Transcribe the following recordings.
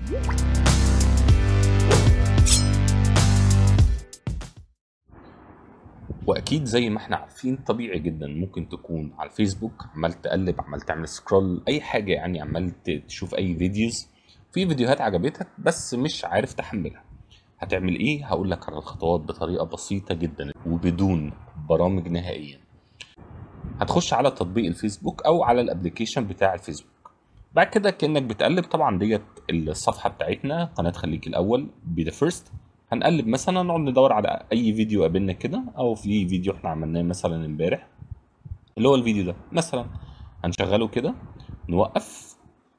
واكيد زي ما احنا عارفين طبيعي جدا ممكن تكون على الفيسبوك عمال تقلب عمال تعمل سكرول اي حاجه يعني عمال ت- تشوف اي فيديوز في فيديوهات عجبتك بس مش عارف تحملها هتعمل ايه هقول لك على الخطوات بطريقه بسيطه جدا وبدون برامج نهائيا هتخش على تطبيق الفيسبوك او على الابليكيشن بتاع الفيسبوك بعد كده كانك بتقلب طبعا ديت الصفحه بتاعتنا قناه خليك الاول بي ذا فيرست هنقلب مثلا نقعد ندور على اي فيديو قابلنا كده او في فيديو احنا عملناه مثلا امبارح اللي هو الفيديو ده مثلا هنشغله كده نوقف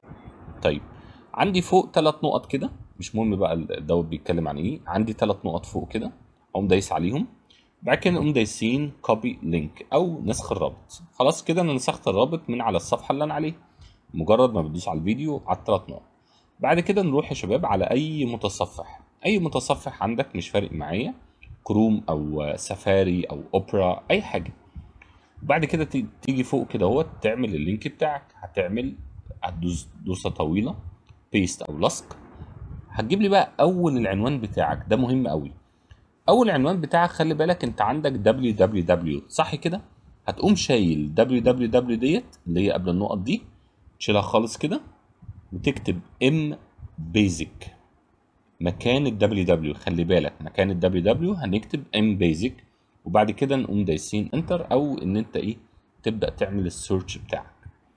طيب عندي فوق ثلاث نقط كده مش مهم بقى الدوت بيتكلم عن ايه عندي ثلاث نقط فوق كده اقوم دايس عليهم بعد كده نقوم دايسين كوبي لينك او نسخ الرابط خلاص كده انا نسخت الرابط من على الصفحه اللي انا عليها مجرد ما بدوس على الفيديو على الثلاث نقط بعد كده نروح يا شباب على اي متصفح اي متصفح عندك مش فارق معايا كروم او سفاري او اوبرا اي حاجه بعد كده ت- تيجي فوق كده اهوت تعمل اللينك بتاعك هتعمل هتدوس دوسه طويله بيست او لصق هتجيب لي بقى اول العنوان بتاعك ده مهم قوي اول عنوان بتاعك خلي بالك انت عندك www صح كده هتقوم شايل www ديت اللي هي قبل النقط دي تشيلها خالص كده وتكتب ام بيزك مكان ال www خلي بالك مكان ال www هنكتب ام بيزك وبعد كده نقوم دايسين انتر او ان انت ايه تبدا تعمل السيرش بتاعك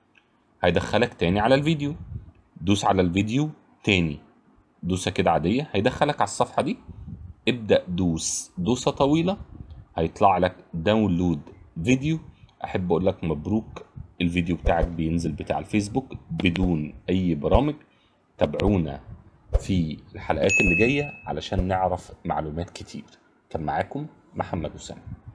هيدخلك تاني على الفيديو دوس على الفيديو تاني دوسه كده عاديه هيدخلك على الصفحه دي ابدا دوس دوسه طويله هيطلع لك داونلود فيديو احب اقول لك مبروك الفيديو بتاعك بينزل بتاع الفيسبوك بدون اي برامج تابعونا في الحلقات اللي جايه علشان نعرف معلومات كتير كان معاكم محمد اسامه